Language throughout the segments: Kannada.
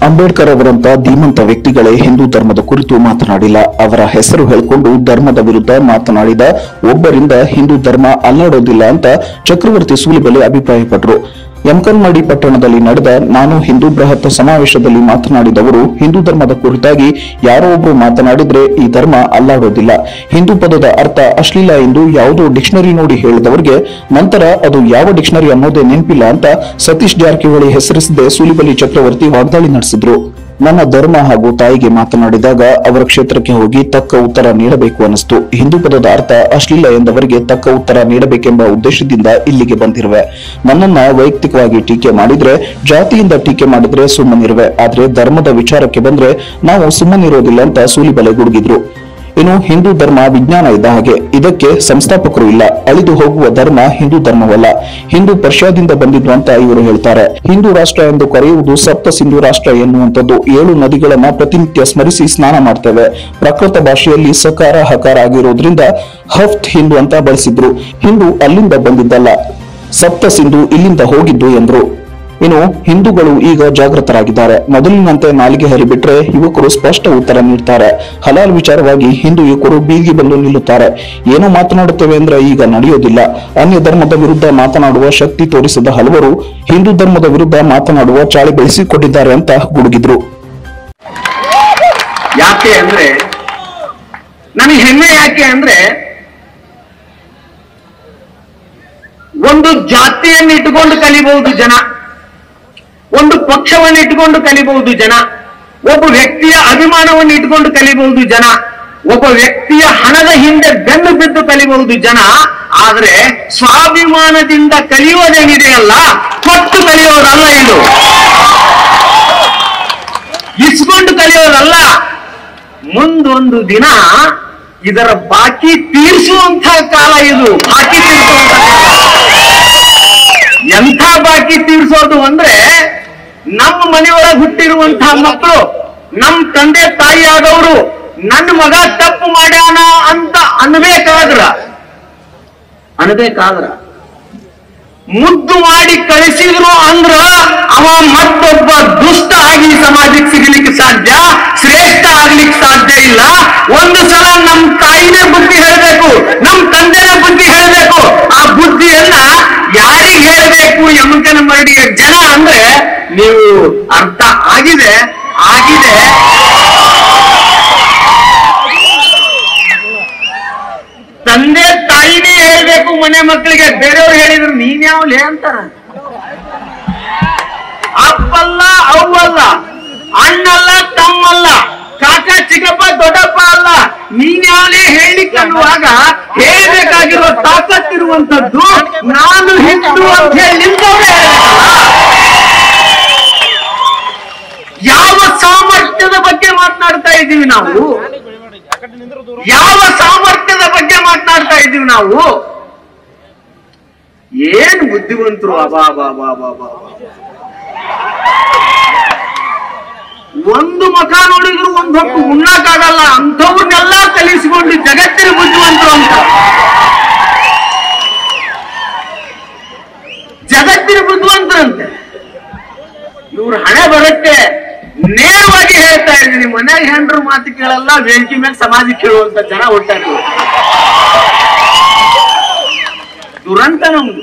ಅಂಬೇಡ್ಕರ್ ಅವರಂತ ಧೀಮಂತ ವ್ಯಕ್ತಿಗಳೇ ಹಿಂದೂ ಧರ್ಮದ ಕುರಿತು ಮಾತನಾಡಿಲ್ಲ ಅವರ ಹೆಸರು ಹೇಳಿಕೊಂಡು ಧರ್ಮದ ವಿರುದ್ಧ ಮಾತನಾಡಿದ ಒಬ್ಬರಿಂದ ಹಿಂದೂ ಧರ್ಮ ಅಲ್ಲಾಡೋದಿಲ್ಲ ಅಂತ ಚಕ್ರವರ್ತಿ ಸೂಲಿಬೆಲೆ ಅಭಿಪ್ರಾಯಪಟ್ಟರು ಯಮಕನ್ಮಡಿ ಪಟ್ಟಣದಲ್ಲಿ ನಡೆದ ನಾನು ಹಿಂದೂ ಬೃಹತ್ ಸಮಾವೇಶದಲ್ಲಿ ಮಾತನಾಡಿದವರು ಹಿಂದೂ ಧರ್ಮದ ಕುರಿತಾಗಿ ಯಾರೋ ಒಬ್ರು ಮಾತನಾಡಿದ್ರೆ ಈ ಧರ್ಮ ಅಲ್ಲಾಡೋದಿಲ್ಲ ಹಿಂದೂ ಪದದ ಅರ್ಥ ಅಶ್ಲೀಲ ಎಂದು ಯಾವುದೋ ಡಿಕ್ಷನರಿ ನೋಡಿ ಹೇಳಿದವರಿಗೆ ನಂತರ ಅದು ಯಾವ ಡಿಕ್ಷನರಿ ಅನ್ನೋದೇ ನೆನಪಿಲ್ಲ ಅಂತ ಸತೀಶ್ ಜಾರಕಿಹೊಳಿ ಹೆಸರಿಸದೆ ಸೂಲಿಬಲಿ ಚಕ್ರವರ್ತಿ ವಾಗ್ದಾಳಿ ನಡೆಸಿದ್ರು ನನ್ನ ಧರ್ಮ ಹಾಗೂ ತಾಯಿಗೆ ಮಾತನಾಡಿದಾಗ ಅವರ ಕ್ಷೇತ್ರಕ್ಕೆ ಹೋಗಿ ತಕ್ಕ ಉತ್ತರ ನೀಡಬೇಕು ಅನಿಸ್ತು ಹಿಂದೂ ಪದದ ಅರ್ಥ ಅಶ್ಲೀಲ ಎಂದವರಿಗೆ ತಕ್ಕ ಉತ್ತರ ನೀಡಬೇಕೆಂಬ ಉದ್ದೇಶದಿಂದ ಇಲ್ಲಿಗೆ ಬಂದಿರುವೆ ನನ್ನನ್ನ ವೈಯಕ್ತಿಕವಾಗಿ ಟೀಕೆ ಮಾಡಿದ್ರೆ ಜಾತಿಯಿಂದ ಟೀಕೆ ಮಾಡಿದ್ರೆ ಸುಮ್ಮನಿರುವೆ ಆದ್ರೆ ಧರ್ಮದ ವಿಚಾರಕ್ಕೆ ಬಂದ್ರೆ ನಾವು ಸುಮ್ಮನಿರೋದಿಲ್ಲ ಅಂತ ಸೂಲಿಬಲೆ ಗುಡುಗಿದ್ರು ಇನ್ನು ಹಿಂದೂ ಧರ್ಮ ವಿಜ್ಞಾನ ಇದ್ದ ಹಾಗೆ ಇದಕ್ಕೆ ಸಂಸ್ಥಾಪಕರು ಇಲ್ಲ ಅಳಿದು ಹೋಗುವ ಧರ್ಮ ಹಿಂದೂ ಧರ್ಮವಲ್ಲ ಹಿಂದೂ ಪರ್ಷಿಯಾದಿಂದ ಬಂದಿದ್ದು ಅಂತ ಇವರು ಹೇಳ್ತಾರೆ ಹಿಂದೂ ರಾಷ್ಟ್ರ ಎಂದು ಕರೆಯುವುದು ಸಪ್ತ ಸಿಂಧು ರಾಷ್ಟ್ರ ಎನ್ನುವಂಥದ್ದು ಏಳು ನದಿಗಳನ್ನ ಪ್ರತಿನಿತ್ಯ ಸ್ಮರಿಸಿ ಸ್ನಾನ ಮಾಡ್ತೇವೆ ಪ್ರಕೃತ ಭಾಷೆಯಲ್ಲಿ ಸಕಾರ ಹಕಾರ ಆಗಿರೋದ್ರಿಂದ ಹಫ್ತ್ ಹಿಂದೂ ಅಂತ ಬಳಸಿದ್ರು ಹಿಂದೂ ಅಲ್ಲಿಂದ ಬಂದಿದ್ದಲ್ಲ ಸಪ್ತ ಸಿಂಧು ಇಲ್ಲಿಂದ ಹೋಗಿದ್ದು ಎಂದ್ರು ಇನ್ನು ಹಿಂದೂಗಳು ಈಗ ಜಾಗೃತರಾಗಿದ್ದಾರೆ ಮೊದಲಿನಂತೆ ನಾಲಿಗೆ ಹರಿಬಿಟ್ರೆ ಯುವಕರು ಸ್ಪಷ್ಟ ಉತ್ತರ ನೀಡ್ತಾರೆ ಹಲಾಲ್ ವಿಚಾರವಾಗಿ ಹಿಂದೂ ಯುವಕರು ಬೀದಿಗೆ ಬಂದು ನಿಲ್ಲುತ್ತಾರೆ ಏನೋ ಮಾತನಾಡುತ್ತೇವೆ ಅಂದ್ರೆ ಈಗ ನಡೆಯೋದಿಲ್ಲ ಅನ್ಯ ಧರ್ಮದ ವಿರುದ್ಧ ಮಾತನಾಡುವ ಶಕ್ತಿ ತೋರಿಸಿದ ಹಲವರು ಹಿಂದೂ ಧರ್ಮದ ವಿರುದ್ಧ ಮಾತನಾಡುವ ಚಾಳಿ ಬೆಳೆಸಿಕೊಂಡಿದ್ದಾರೆ ಅಂತ ಗುಡುಗಿದ್ರು ಯಾಕೆ ಅಂದ್ರೆ ನನಗೆ ಹೆಮ್ಮೆ ಯಾಕೆ ಅಂದ್ರೆ ಒಂದು ಜಾತಿಯನ್ನು ಇಟ್ಟುಕೊಂಡು ಕಲಿಬಹುದು ಜನ ಒಂದು ಪಕ್ಷವನ್ನು ಇಟ್ಟುಕೊಂಡು ಕಲಿಬಹುದು ಜನ ಒಬ್ಬ ವ್ಯಕ್ತಿಯ ಅಭಿಮಾನವನ್ನು ಇಟ್ಟುಕೊಂಡು ಕಲಿಬಹುದು ಜನ ಒಬ್ಬ ವ್ಯಕ್ತಿಯ ಹಣದ ಹಿಂದೆ ಬೆನ್ನು ಬಿದ್ದು ಕಲಿಬಹುದು ಜನ ಆದ್ರೆ ಸ್ವಾಭಿಮಾನದಿಂದ ಕಲಿಯೋದೇನಿದೆಯಲ್ಲ ಕೊಟ್ಟು ಕಲಿಯೋದಲ್ಲ ಇದು ಇಸ್ಕೊಂಡು ಕಲಿಯೋದಲ್ಲ ಮುಂದೊಂದು ದಿನ ಇದರ ಬಾಕಿ ತೀರಿಸುವಂತಹ ಕಾಲ ಇದು ಬಾಕಿ ತೀರಿಸುವಂತ ಎಂಥ ಬಾಕಿ ತೀರಿಸೋದು ಅಂದ್ರೆ ನಮ್ಮ ಮನೆಯೊಳಗೆ ಹುಟ್ಟಿರುವಂತಹ ಮಕ್ಕಳು ನಮ್ಮ ತಂದೆ ತಾಯಿ ಆದವರು ನನ್ನ ಮಗ ತಪ್ಪು ಮಾಡ್ಯಾನ ಅಂತ ಅನ್ಬೇಕಾದ್ರ ಅನ್ಬೇಕಾದ್ರ ಮುದ್ದು ಮಾಡಿ ಕಳಿಸಿದ್ರು ಅಂದ್ರ ಅವ ಮತ್ತೊಬ್ಬ ದುಷ್ಟ ಆಗಿ ಸಮಾಜಕ್ಕೆ ಸಿಗಲಿಕ್ಕೆ ಸಾಧ್ಯ ಶ್ರೇಷ್ಠ ಆಗ್ಲಿಕ್ಕೆ ಸಾಧ್ಯ ಇಲ್ಲ ಒಂದು ಸಲ ನಮ್ ತಾಯಿನೇ ಬುದ್ಧಿ ಹೇಳಬೇಕು ನಮ್ ತಂದೆನೇ ಬುದ್ಧಿ ಹೇಳಬೇಕು ಆ ಬುದ್ಧಿಯನ್ನ ಯಾರಿಗೆ ಹೇಳಬೇಕು ಯಮಕನ ಮರಡಿಯ ಜನ ಅಂದ್ರೆ ನೀವು ಅರ್ಥ ಆಗಿದೆ ಆಗಿದೆ ತಂದೆ ತಾಯಿನೇ ಹೇಳ್ಬೇಕು ಮನೆ ಮಕ್ಕಳಿಗೆ ಬೇರೆಯವ್ರು ಹೇಳಿದ್ರು ನೀನ್ ಯಾವ್ಲೇ ಅಂತಾರ ಅಪ್ಪಲ್ಲ ಅವ್ವಲ್ಲ ಅಣ್ಣಲ್ಲ ತಮ್ಮಲ್ಲ ಕಾಕ ಚಿಕ್ಕಪ್ಪ ದೊಡ್ಡಪ್ಪ ಅಲ್ಲ ನೀನ್ ಯಾವನೇ ಹೇಳಿಕ್ ಅನ್ನುವಾಗ ಹೇಳ್ಬೇಕಾಗಿರುವ ತಾಕತ್ತಿರುವಂತದ್ದು ನಾನು ಹಿಂದೂ ಅಂತ ಹೇಳಿ ನಿಂತವ್ರೆ ಯಾವ ಸಾಮರ್ಥ್ಯದ ಬಗ್ಗೆ ಮಾತನಾಡ್ತಾ ಇದ್ದೀವಿ ನಾವು ಯಾವ ಸಾಮರ್ಥ್ಯದ ಬಗ್ಗೆ ಮಾತನಾಡ್ತಾ ಇದ್ದೀವಿ ನಾವು ಏನ್ ಬುದ್ಧಿವಂತರು ಅಬಾ ಬಾ ಬಾ ಬಾ ಬಾ ಒಂದು ಮುಖ ನೋಡಿದ್ರು ಒಂದ್ ಹೊತ್ತು ಉಣ್ಣಕ್ಕಾಗಲ್ಲ ಅಂಥವ್ರನ್ನೆಲ್ಲ ಕಲಿಸಿಕೊಂಡು ಜಗತ್ತಿನ ಬುದ್ಧಿವಂತರು ಅಂತ ಜಗತ್ತಿನ ಬುದ್ಧಿವಂತರಂತೆ ಇವ್ರ ಹಣೆ ಬರುತ್ತೆ ನೇರವಾಗಿ ಹೇಳ್ತಾ ಇದ್ದೀನಿ ಮನ್ಯಾಗ ಹೆಂಡ್ರು ಮಾತು ಕೇಳಲ್ಲ ವೇದಿಕೆ ಮೇಲೆ ಸಮಾಜ ಕೇಳುವಂತ ಜನ ಒಟ್ಟಾಗಿ ದುರಂತ ನಮ್ದು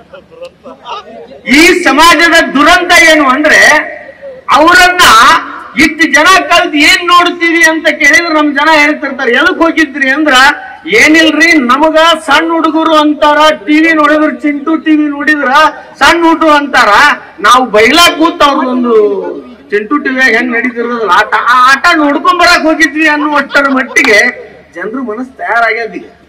ಈ ಸಮಾಜದ ದುರಂತ ಏನು ಅಂದ್ರೆ ಅವರನ್ನ ಇಷ್ಟು ಜನ ಕಲ್ತು ಏನ್ ನೋಡ್ತೀವಿ ಅಂತ ಕೇಳಿದ್ರೆ ನಮ್ ಜನ ಹೇಳ್ತಿರ್ತಾರೆ ಎದಕ್ ಹೋಗಿದ್ರಿ ಅಂದ್ರ ಏನಿಲ್ರಿ ನಮಗ ಸಣ್ಣ ಹುಡುಗರು ಅಂತಾರ ಟಿವಿ ನೋಡಿದ್ರ ಚಿಂಟು ಟಿವಿ ನೋಡಿದ್ರ ಸಣ್ಣ ಹುಡುಗರು ಅಂತಾರ ನಾವು ಬೈಲಾ ಕೂತ್ ಅವ್ರದೊಂದು ಚಿಂಟು ಟಿವಿಯಾಗ ಹೆಂಗ್ ನಡೀತಿರೋದಲ್ಲ ಆಟ ಆ ಆಟ ನೋಡ್ಕೊಂಡ್ ಬರಕ್ ಹೋಗಿದ್ವಿ ಅನ್ನುವಷ್ಟರ ಮಟ್ಟಿಗೆ ಜನರು ಮನಸ್ಸು ತಯಾರಾಗ್ಯದ ಈಗ.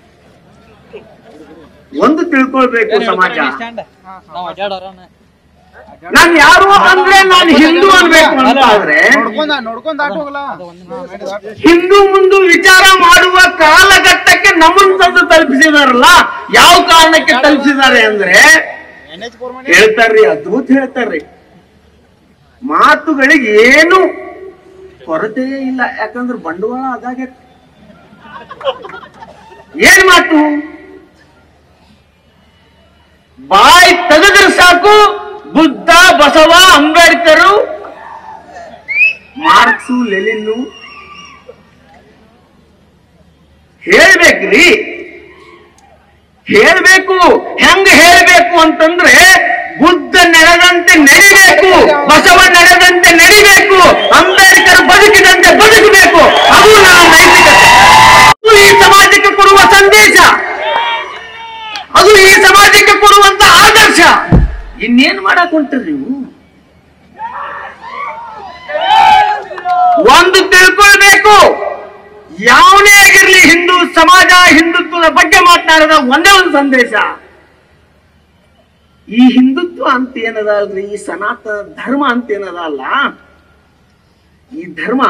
ಒಂದು ತಿಳ್ಕೊಳ್ಬೇಕು ಸಮಾಜ ನಾವು ಅಡ್ಡಾಡೋಣ ನಾನ್ ಯಾರು ಅಂದ್ರೆ ನಾನು ಹಿಂದೂ ಅನ್ಬೇಕು ಅಂತ ಆದ್ರೆ ನೋಡ್ಕೊಂಡ ನೋಡ್ಕೊಂಡ್ ದಾಟ್ ಹೋಗಲ್ಲ ಹಿಂದೂ ಮುಂದು ವಿಚಾರ ಮಾಡುವ ಕಾಲಘಟ್ಟಕ್ಕೆ ನಮ್ಮನ್ನು ತಂದು ತಲುಪಿಸಿದಾರಲ್ಲ ಯಾವ ಕಾರಣಕ್ಕೆ ತಲುಪಿಸಿದ್ದಾರೆ ಅಂದ್ರೆ ಎನ್ ಎಚ್ ಫೋರ್ ಹೇಳ್ತಾರ್ರಿ ಅದ್ಭುತ ಹೇಳ್ತಾರ್ರಿ ಮಾತುಗಳಿಗೆ ಏನು ಕೊರತೆಯೇ ಇಲ್ಲ ಯಾಕಂದ್ರೆ ಬಂಡವಾಳ ಅದಾಗೆ ಏನ್ ಮಾತು ಬಾಯ್ ತೆಗೆದ್ರೆ ಸಾಕು ಬುದ್ಧ ಬಸವ ಅಂಬೇಡ್ಕರು ಮಾರ್ಕ್ಸು ಲೆಲಿನ್ನು ಹೇಳ್ಬೇಕ್ರಿ ಹೇಳ್ಬೇಕು ಹೆಂಗ ಹೇಳ್ಬೇಕು ಅಂತಂದ್ರೆ ಬುದ್ಧ ನಡೆದಂತೆ ನಡಿಬೇಕು ಬಸವ ನಡೆದಂತೆ ನಡಿಬೇಕು ಅಂಬೇಡ್ಕರ್ ಬದುಕಿದಂತೆ ಬದುಕಬೇಕು ಅದು ನನ್ನ ನೈತಿಕತೆ ಅದು ಈ ಸಮಾಜಕ್ಕೆ ಕೊಡುವ ಸಂದೇಶ ಅದು ಈ ಸಮಾಜಕ್ಕೆ ಕೊಡುವಂತ ಆದರ್ಶ ಇನ್ನೇನ್ ಮಾಡಕ್ ಹೊಂಟ್ರಿ ನೀವು ಒಂದು ತಿಳ್ಕೊಳ್ಬೇಕು ಯಾವನೇ ಆಗಿರ್ಲಿ ಹಿಂದೂ ಸಮಾಜ ಹಿಂದುತ್ವದ ಬಗ್ಗೆ ಮಾತನಾಡಿದ ಒಂದೇ ಒಂದು ಸಂದೇಶ ಈ ಹಿಂದುತ್ವ ಅಂತ ಏನದ ಅಲ್ರಿ ಈ ಸನಾತನ ಧರ್ಮ ಅಂತ ಏನದ ಅಲ್ಲ ಈ ಧರ್ಮ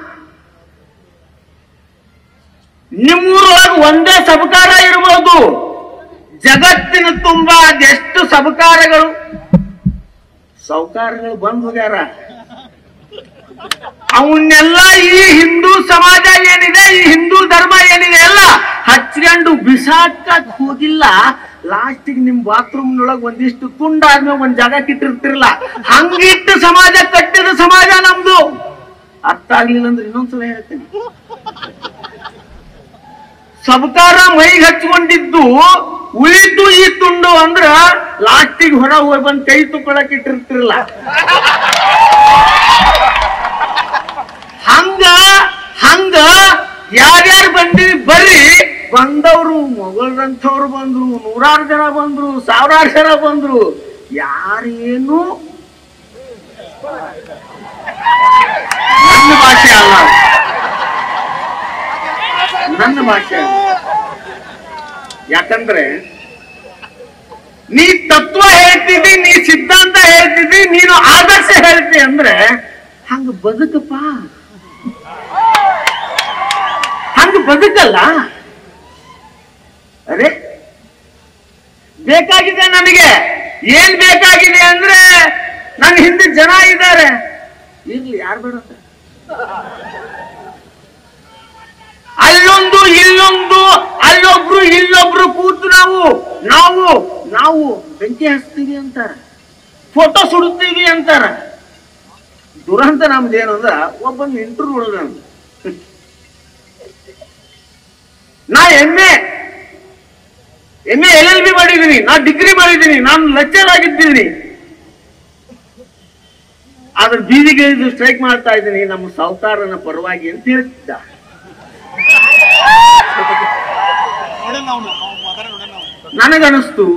ನಿಮ್ಮೂರೊಳಗೆ ಒಂದೇ ಸಬಕಾರ ಇರಬಹುದು ಜಗತ್ತಿನ ತುಂಬ ಅದೆಷ್ಟು ಸಬಕಾರಗಳು ಸೌಕಾರಗಳು ಬಂದ್ ಹೋಗ್ಯಾರ ಅವನ್ನೆಲ್ಲ ಈ ಹಿಂದೂ ಸಮಾಜ ಏನಿದೆ ಈ ಹಿಂದೂ ಧರ್ಮ ಏನಿದೆ ಎಲ್ಲ ಹಚ್ಕೊಂಡು ಬಿಸಾಕಕ್ ಹೋಗಿಲ್ಲ ಲಾಸ್ಟಿಗೆ ನಿಮ್ ಬಾತ್ರೂಮ್ ನೊಳಗ್ ಒಂದಿಷ್ಟು ತುಂಡಾದ್ಮೇಲೆ ಒಂದ್ ಜಾಗ ಕಿಟ್ಟಿರ್ತಿರಲ್ಲ ಹಂಗಿಟ್ಟು ಸಮಾಜ ಕಟ್ಟಿದ ಸಮಾಜ ನಮ್ದು ಅರ್ಥ ಆಗ್ಲಿಲ್ಲ ಅಂದ್ರೆ ಇನ್ನೊಂದ್ಸಲ ಹೇಳ್ತೀನಿ ಸಬಕಾರ ಮೈಗೆ ಹಚ್ಕೊಂಡಿದ್ದು ಉಳಿತು ಈ ತುಂಡು ಅಂದ್ರ ಲಾಸ್ಟಿಗೆ ಹೊರ ಹೋಗಿ ಬಂದ್ ಕೈ ತುಕೊಳಕ್ ಇಟ್ಟಿರ್ತಿರಲ್ಲ ಹಂಗ ಹಂಗ ಯಾರ್ಯಾರು ಬಂದಿವಿ ಬರ್ರಿ ಬಂದವರು ಮೊಘಲರಂಥವ್ರು ಬಂದ್ರು ನೂರಾರು ಜನ ಬಂದ್ರು ಸಾವಿರಾರು ಜನ ಬಂದ್ರು ಯಾರೇನು ನನ್ನ ಭಾಷೆ ಅಲ್ಲ ನನ್ನ ಭಾಷೆ ಅಲ್ಲ. ಯಾಕಂದ್ರೆ ನೀ ತತ್ವ ಹೇಳ್ತಿದ್ದಿ ನೀ ಸಿದ್ಧಾಂತ ಹೇಳ್ತಿದ್ದಿ ನೀನು ಆದರ್ಶ ಹೇಳ್ತಿ ಅಂದ್ರೆ ಹಂಗ ಬದುಕಪ್ಪ ಹಂಗ ಬದುಕಲ್ಲ ಅರೆ ಬೇಕಾಗಿದೆ ನನಗೆ ಏನ್ ಬೇಕಾಗಿದೆ ಅಂದ್ರೆ ನನ್ನ ಹಿಂದೆ ಜನ ಇದ್ದಾರೆ ಇರ್ಲಿ ಯಾರು ಬೇಡ ಅಲ್ಲೊಂದು ಇಲ್ಲೊಂದು ಅಲ್ಲೊಬ್ರು ಇಲ್ಲೊಬ್ರು ಕೂತು ನಾವು ನಾವು ನಾವು ಬೆಂಕಿ ಹಚ್ತೀವಿ ಅಂತಾರ ಫೋಟೋ ಸುಡುತ್ತೀವಿ ಅಂತಾರ ದುರಂತ ನಮ್ದು ಏನು ಅಂದ್ರ ಒಬ್ಬನ್ ಇಂಟರ್ವ್ಯೂ ನೋಡಿದ ನಾ M A M A L L B ಮಾಡಿದ್ದೀನಿ ನಾ ಡಿಗ್ರಿ ಮಾಡಿದ್ದೀನಿ ನಾನು ಲೆಕ್ಚರ್ ಆಗಿದ್ದೀನಿ ಆದ್ರೆ ಬೀದಿಗೆ ಇಳಿದು ಸ್ಟ್ರೈಕ್ ಮಾಡ್ತಾ ಇದ್ದೀನಿ ನಮ್ಮ ಸಾಹುಕಾರನ ಪರವಾಗಿ ಅಂತ ಹೇಳ್ತಿದ್ದ ನೋಡೋಣ ಅವ್ನು ಅವ್ನು ಮಾತಾಡ ನೋಡೋಣ ಅವ್ನು ನನಗನಿಸ್ತು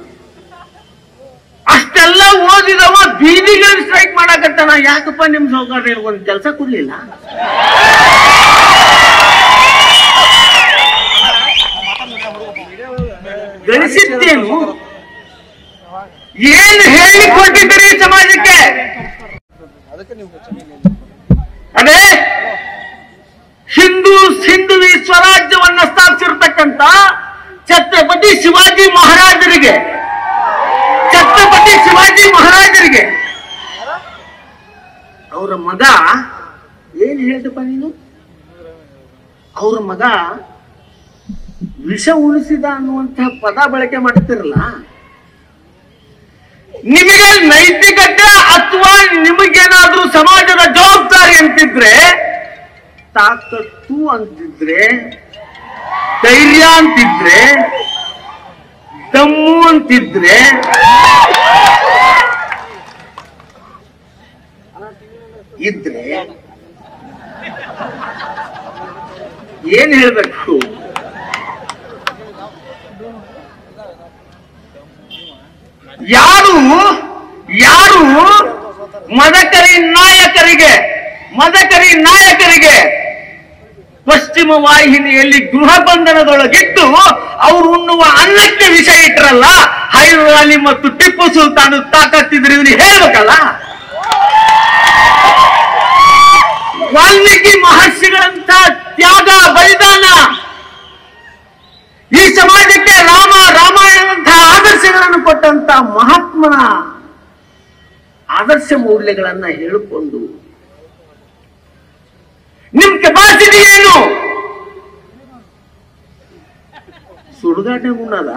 ಅಷ್ಟೆಲ್ಲ ಓದಿದವ ಬೀದಿಗೆ ಸ್ಟ್ರೈಕ್ ಮಾಡಕತ್ತಾನ ಯಾಕಪ್ಪ ನಿಮ್ ಸೌಕರ್ಯ ಒಂದ್ ಕೆಲಸ ಕೊಡ್ಲಿಲ್ಲ ಗಳಿಸಿದ್ದೇನು ಏನು ಹೇಳಿ ಕೊಟ್ಟಿದ್ದೀರಿ ಸಮಾಜಕ್ಕೆ ಅದಕ್ಕೆ ನೀವು ಅದೇ ಹಿಂದೂ ಹಿಂದುವಿ ಸ್ವರಾಜ್ಯವನ್ನ ಸ್ಥಾಪಿಸಿರ್ತಕ್ಕಂತ ಛತ್ರಪತಿ ಶಿವಾಜಿ ಮಹಾರಾಜರಿಗೆ ಛತ್ರಪತಿ ಶಿವಾಜಿ ಮಹಾರಾಜರಿಗೆ ಅವರ ಮಗ ಏನ್ ಹೇಳ್ದಪ್ಪ ನೀನು ಅವರ ಮಗ ವಿಷ ಉಳಿಸಿದ ಅನ್ನುವಂತಹ ಪದ ಬಳಕೆ ಮಾಡ್ತಿರಲ್ಲ ನಿಮಗೆ ನೈತಿಕತೆ ಅಥವಾ ನಿಮಗೇನಾದ್ರೂ ಸಮಾಜದ ಜವಾಬ್ದಾರಿ ಅಂತಿದ್ರೆ ತಾಕತ್ತು ಅಂತಿದ್ರೆ ಧೈರ್ಯ ಅಂತಿದ್ರೆ ದಮ್ಮು ಅಂತಿದ್ರೆ ಇದ್ರೆ ಏನ್ ಹೇಳ್ಬೇಕು ಯಾರು ಯಾರು ಮದಕರಿ ನಾಯಕರಿಗೆ ಮದಕರಿ ನಾಯಕರಿಗೆ ಪಶ್ಚಿಮ ವಾಹಿನಿಯಲ್ಲಿ ಗೃಹ ಬಂಧನದೊಳಗಿಟ್ಟು ಅವರು ಉಣ್ಣುವ ಅನ್ನಕ್ಕೆ ವಿಷ ಇಟ್ರಲ್ಲ ಹೈದರ್ ಅಲಿ ಮತ್ತು ಟಿಪ್ಪು ಸುಲ್ತಾನ್ ತಾಕತ್ತಿದ್ರೆ ಇವನಿಗೆ ಹೇಳ್ಬೇಕಲ್ಲ ವಾಲ್ಮೀಕಿ ಮಹರ್ಷಿಗಳಂತ ತ್ಯಾಗ ಬಲಿದಾನ ಈ ಸಮಾಜಕ್ಕೆ ರಾಮ ರಾಮಾಯಣದಂತಹ ಆದರ್ಶಗಳನ್ನು ಕೊಟ್ಟಂತ ಮಹಾತ್ಮನ ಆದರ್ಶ ಮೌಲ್ಯಗಳನ್ನ ಹೇಳಿಕೊಂಡು ನಿಮ್ ಕೆಪಾಸಿಟಿ ಏನು ಸುಡುಗಾಟ ಉಣ್ಣದ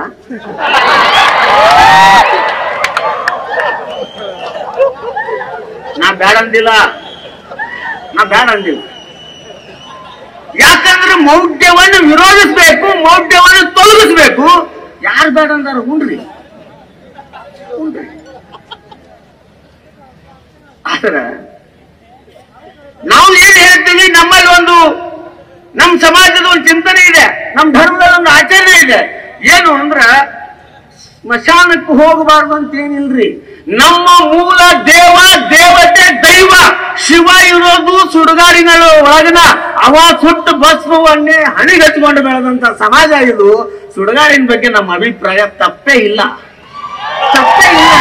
ನಾ ಬೇಡ ಅಂದಿಲ್ಲ ನಾ ಬೇಡ ಅಂದಿಲ್ಲ ಯಾಕಂದ್ರೆ ಮೌಢ್ಯವನ್ನು ವಿರೋಧಿಸ್ಬೇಕು ಮೌಢ್ಯವನ್ನು ತೊಲಗಿಸ್ಬೇಕು ಯಾರು ಬೇಡ ಅಂದಾರ ಹುಣ್ರಿ ಹುಣ್ರಿ ಆದ್ರೆ ನಾವು ಏನ್ ಹೇಳ್ತೀವಿ ನಮ್ಮಲ್ಲಿ ಒಂದು ನಮ್ಮ ಸಮಾಜದ ಒಂದು ಚಿಂತನೆ ಇದೆ ನಮ್ಮ ಧರ್ಮದ ಒಂದು ಆಚರಣೆ ಇದೆ ಏನು ಅಂದ್ರ ಸ್ಮಶಾನಕ್ಕೆ ಹೋಗಬಾರ್ದು ಅಂತ ಏನಿಲ್ರಿ ನಮ್ಮ ಮೂಲ ದೇವ ದೇವತೆ ದೈವ ಶಿವ ಇರೋದು ಸುಡುಗಾಡಿನ ಒಳಗಿನ ಅವ ಸುಟ್ಟು ಭಸ್ಮವನ್ನೇ ಹಣಿಗಚ್ಕೊಂಡು ಬೆಳೆದಂತ ಸಮಾಜ ಇದು ಸುಡುಗಾಡಿನ ಬಗ್ಗೆ ನಮ್ಮ ಅಭಿಪ್ರಾಯ ತಪ್ಪೇ ಇಲ್ಲ ತಪ್ಪೇ ಇಲ್ಲ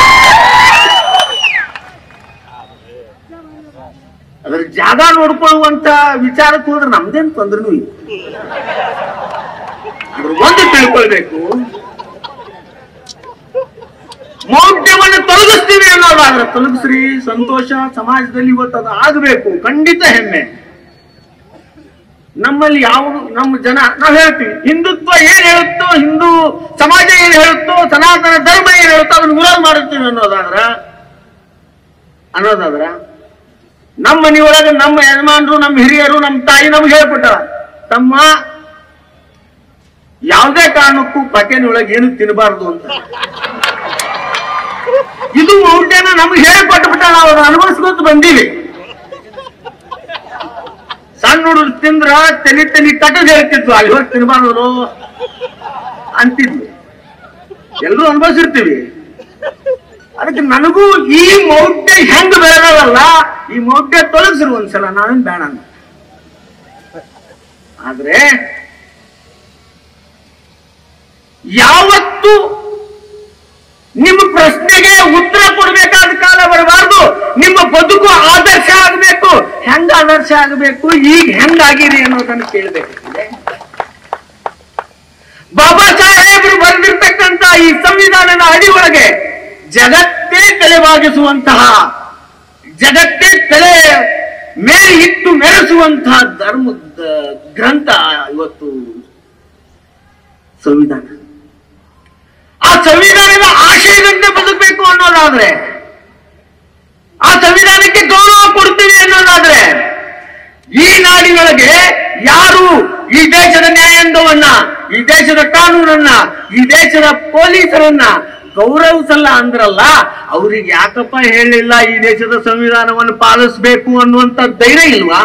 ಅದ್ರ ಜಾಗ ನೋಡ್ಕೊಳ್ಳುವಂತ ವಿಚಾರಕ್ಕೆ ಹೋದ್ರೆ ನಮ್ದೇನ್ ತೊಂದ್ರೆನೂ ಇಲ್ಲ ಅದ್ರ ಒಂದು ತಿಳ್ಕೊಳ್ಬೇಕು ಮೌಢ್ಯವನ್ನು ತೊಲಗಿಸ್ತೀವಿ ಅನ್ನೋದಾದ್ರೆ ತೊಲಗಿಸ್ರಿ ಸಂತೋಷ ಸಮಾಜದಲ್ಲಿ ಇವತ್ತು ಅದು ಆಗಬೇಕು ಖಂಡಿತ ಹೆಮ್ಮೆ ನಮ್ಮಲ್ಲಿ ಯಾವುದು ನಮ್ಮ ಜನ ನಾವು ಹೇಳ್ತೀವಿ ಹಿಂದುತ್ವ ಏನ್ ಹೇಳುತ್ತೋ ಹಿಂದೂ ಸಮಾಜ ಏನ್ ಹೇಳುತ್ತೋ ಸನಾತನ ಧರ್ಮ ಏನ್ ಹೇಳುತ್ತೋ ಅದನ್ನ ವಿರೋಧ ಮಾಡುತ್ತೀವಿ ಅನ್ನೋದಾದ್ರ ಅನ್ನೋದಾದ್ರ ನಮ್ಮ ಮನೆಯೊಳಗೆ ನಮ್ಮ ಯಜಮಾನರು ನಮ್ಮ ಹಿರಿಯರು ನಮ್ಮ ತಾಯಿ ನಮ್ಗೆ ಹೇಳ್ಬಿಟ್ಟಾರ ತಮ್ಮ ಯಾವುದೇ ಕಾರಣಕ್ಕೂ ಪಕೆನೊಳಗೆ ಏನು ತಿನ್ನಬಾರ್ದು ಅಂತ ಇದು ಮೌಢ್ಯನ ನಮ್ಗೆ ಹೇಳ್ಕೊಟ್ಬಿಟ್ಟ ನಾವು ಅದನ್ನ ಅನುಭವಿಸ್ಕೊತ ಬಂದೀವಿ ಸಣ್ಣ ಹುಡುಗರು ತಿಂದ್ರ ತಲಿ ತಲಿ ಕಟ್ಟದ್ ಹೇಳ್ತಿದ್ವು ಅಲ್ಲಿ ಹೋಗಿ ತಿನ್ಬಾರ್ದು ಅಂತಿದ್ವಿ ಎಲ್ಲರೂ ಅನುಭವಿಸಿರ್ತೀವಿ ಅದಕ್ಕೆ ನನಗೂ ಈ ಮೌಢ್ಯ ಹೆಂಗ್ ಬೆಳೆದವಲ್ಲ ಈ ಮೌಢ್ಯ ತೊಲಗಿಸ್ರು ಒಂದ್ಸಲ ನಾವೇನ್ ಬೇಡ ಅಂದ ಆದ್ರೆ ಯಾವತ್ತು ನಿಮ್ಮ ಪ್ರಶ್ನೆಗೆ ಉತ್ತರ ಕೊಡ್ಬೇಕಾದ ಕಾಲ ಬರಬಾರ್ದು ನಿಮ್ಮ ಬದುಕು ಆದರ್ಶ ಆಗಬೇಕು ಹೆಂಗ ಆದರ್ಶ ಆಗಬೇಕು ಈಗ ಹೆಂಗಾಗಿರಿ ಅನ್ನೋದನ್ನ ಕೇಳಬೇಕಾಗಿದೆ ಬಾಬಾ ಸಾಹೇಬರು ಬರೆದಿರ್ತಕ್ಕಂತ ಈ ಸಂವಿಧಾನದ ಅಡಿ ಒಳಗೆ ಜಗತ್ತೇ ತಲೆಬಾಗಿಸುವಂತಹ ಜಗತ್ತೇ ತಲೆ ಮೇಲೆ ಇಟ್ಟು ಮೆರೆಸುವಂತಹ ಧರ್ಮದ ಗ್ರಂಥ ಇವತ್ತು ಸಂವಿಧಾನ ಆ ಸಂವಿಧಾನದ ಆಶಯದಂತೆ ಬದುಕಬೇಕು ಅನ್ನೋದಾದ್ರೆ ಆ ಸಂವಿಧಾನಕ್ಕೆ ಗೌರವ ಕೊಡ್ತೀವಿ ಅನ್ನೋದಾದ್ರೆ ಈ ನಾಡಿನೊಳಗೆ ಯಾರು ಈ ದೇಶದ ನ್ಯಾಯಾಂಗವನ್ನ ಈ ದೇಶದ ಕಾನೂನನ್ನ ಈ ದೇಶದ ಪೊಲೀಸರನ್ನ ಗೌರವಿಸಲ್ಲ ಅಂದ್ರಲ್ಲ ಅವ್ರಿಗೆ ಯಾಕಪ್ಪ ಹೇಳಿಲ್ಲ ಈ ದೇಶದ ಸಂವಿಧಾನವನ್ನು ಪಾಲಿಸಬೇಕು ಅನ್ನುವಂತ ಧೈರ್ಯ ಇಲ್ವಾ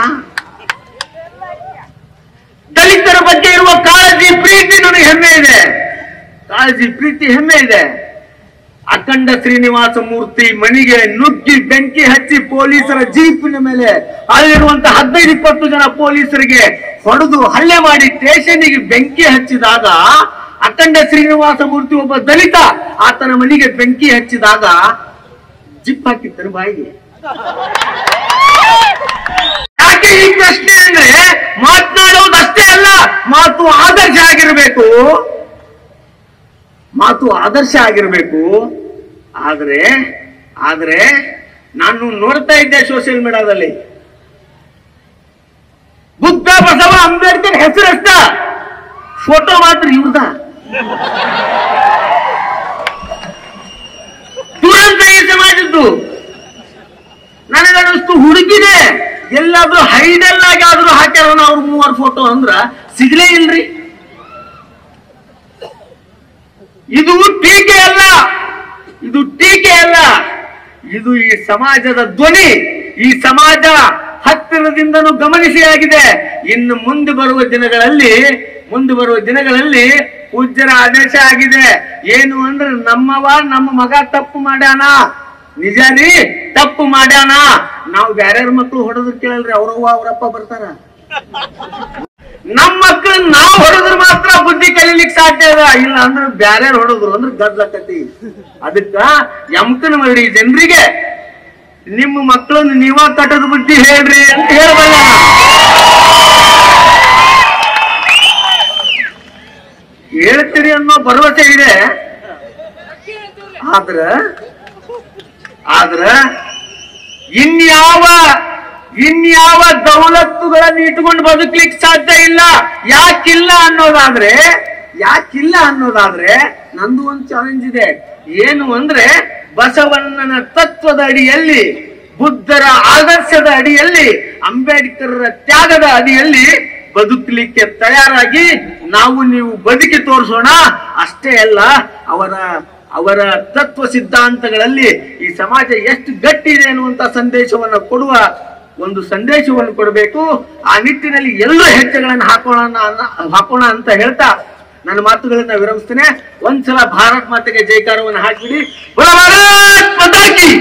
ದಲಿತರ ಬಗ್ಗೆ ಇರುವ ಕಾಳಜಿ ಪ್ರೀತಿ ನನಗೆ ಹೆಮ್ಮೆ ಇದೆ ಕಾಳಜಿ ಪ್ರೀತಿ ಹೆಮ್ಮೆ ಇದೆ ಅಖಂಡ ಶ್ರೀನಿವಾಸ ಮೂರ್ತಿ ಮಣಿಗೆ ನುಗ್ಗಿ ಬೆಂಕಿ ಹಚ್ಚಿ ಪೊಲೀಸರ ಜೀಪಿನ ಮೇಲೆ ಅಲ್ಲಿರುವಂತಹ ಹದಿನೈದು ಇಪ್ಪತ್ತು ಜನ ಪೊಲೀಸರಿಗೆ ಹೊಡೆದು ಹಲ್ಲೆ ಮಾಡಿ ಸ್ಟೇಷನ್ಗೆ ಬೆಂಕಿ ಹಚ್ಚಿದಾಗ ಅಖಂಡ ಶ್ರೀನಿವಾಸ ಮೂರ್ತಿ ಒಬ್ಬ ದಲಿತ ಆತನ ಮನೆಗೆ ಬೆಂಕಿ ಹಚ್ಚಿದಾಗ ಜಿಪ್ ಹಾಕಿದ್ದರು ಬಾಯಿಗೆ ಯಾಕೆ ಈ ಪ್ರಶ್ನೆ ಅಂದ್ರೆ ಮಾತನಾಡೋದು ಅಷ್ಟೇ ಅಲ್ಲ ಮಾತು ಆದರ್ಶ ಆಗಿರಬೇಕು ಮಾತು ಆದರ್ಶ ಆಗಿರಬೇಕು ಆದ್ರೆ ಆದ್ರೆ ನಾನು ನೋಡ್ತಾ ಇದ್ದೆ ಸೋಷಿಯಲ್ ಮೀಡಿಯಾದಲ್ಲಿ ಬುದ್ಧ ಬಸವ ಅಂಬೇಡ್ಕರ್ ಹೆಸರಷ್ಟ ಫೋಟೋ ಮಾತ್ರ ಇವ್ರದ ದುರಂತ ಈ ಸಮಾಜದ್ದು ನನಗನ್ನಿಸ್ತು ಹುಡುಕಿದೆ ಎಲ್ಲಾದ್ರೂ ಹೈಡೆಲ್ ಆಗಿ ಆದ್ರೂ ಹಾಕ್ಯಾರ ಅವ್ರ ಮೂವರ್ ಫೋಟೋ ಅಂದ್ರ ಸಿಗ್ಲೇ ಇಲ್ರಿ ಇದು ಟೀಕೆ ಅಲ್ಲ ಇದು ಟೀಕೆ ಅಲ್ಲ ಇದು ಈ ಸಮಾಜದ ಧ್ವನಿ ಈ ಸಮಾಜ ಹತ್ತಿರದಿಂದನೂ ಗಮನಿಸಿ ಆಗಿದೆ ಇನ್ನು ಮುಂದೆ ಬರುವ ದಿನಗಳಲ್ಲಿ ಮುಂದೆ ಬರುವ ದಿನಗಳಲ್ಲಿ ಪೂಜ್ಯರ ಆದೇಶ ಆಗಿದೆ ಏನು ಅಂದ್ರೆ ನಮ್ಮವ ನಮ್ಮ ಮಗ ತಪ್ಪು ಮಾಡ್ಯಾನ ನಿಜ ರೀ ತಪ್ಪು ಮಾಡ್ಯಾನ ನಾವು ಬ್ಯಾರ್ಯಾರ ಮಕ್ಕಳು ಹೊಡೆದ್ರು ಕೇಳಲ್ರಿ ಅವ್ರವ್ವ ಅವ್ರಪ್ಪ ಬರ್ತಾರ ನಮ್ಮ ಮಕ್ಕಳು ನಾವು ಹೊಡೆದ್ರೆ ಮಾತ್ರ ಬುದ್ಧಿ ಕಲೀಲಿಕ್ಕೆ ಸಾಧ್ಯ ಅದ ಇಲ್ಲ ಅಂದ್ರೆ ಬ್ಯಾರೆ ಹೊಡೆದ್ರು ಅಂದ್ರೆ ಗದ್ಲಕತಿ ಅದಕ್ಕ ಯಮಕನ ಮಾಡಿ ಜನರಿಗೆ ನಿಮ್ಮ ಮಕ್ಕಳನ್ನು ನೀವ ಕಟ್ಟದ ಬುದ್ಧಿ ಹೇಳ್ರಿ ಅಂತ ಹೇಳಬಲ್ಲ ಹೇಳ್ತೀರಿ ಅನ್ನೋ ಭರವಸೆ ಇದೆ ಆದ್ರ ಆದ್ರ ಇನ್ಯಾವ ಇನ್ಯಾವ ದೌಲತ್ತುಗಳನ್ನ ಇಟ್ಕೊಂಡು ಬದುಕ್ಲಿಕ್ಕೆ ಸಾಧ್ಯ ಇಲ್ಲ ಯಾಕಿಲ್ಲ ಅನ್ನೋದಾದ್ರೆ ಯಾಕಿಲ್ಲ ಅನ್ನೋದಾದ್ರೆ ನಂದು ಒಂದು ಚಾಲೆಂಜ್ ಇದೆ ಏನು ಅಂದ್ರೆ ಬಸವಣ್ಣನ ತತ್ವದ ಅಡಿಯಲ್ಲಿ ಬುದ್ಧರ ಆದರ್ಶದ ಅಡಿಯಲ್ಲಿ ಅಂಬೇಡ್ಕರರ ತ್ಯಾಗದ ಅಡಿಯಲ್ಲಿ ಬದುಕಲಿಕ್ಕೆ ತಯಾರಾಗಿ ನಾವು ನೀವು ಬದುಕಿ ತೋರಿಸೋಣ ಅಷ್ಟೇ ಅಲ್ಲ ಅವರ ಅವರ ತತ್ವ ಸಿದ್ಧಾಂತಗಳಲ್ಲಿ ಈ ಸಮಾಜ ಎಷ್ಟು ಗಟ್ಟಿ ಇದೆ ಅನ್ನುವಂತ ಸಂದೇಶವನ್ನು ಕೊಡುವ ಒಂದು ಸಂದೇಶವನ್ನು ಕೊಡಬೇಕು ಆ ನಿಟ್ಟಿನಲ್ಲಿ ಎಲ್ಲೂ ಹೆಜ್ಜೆಗಳನ್ನು ಹಾಕೋಣ ಅನ್ನ- ಹಾಕೋಣ ಅಂತ ಹೇಳ್ತಾ ನನ್ನ ಮಾತುಗಳನ್ನ ವಿರಮಿಸ್ತೇನೆ ಒಂದ್ಸಲ ಭಾರತ್ ಮಾತೆಗೆ ಜೈಕಾರವನ್ನು ಹಾಕಿಬಿಡಿ ಭಾರತ್ ಮಾತಾ ಕಿ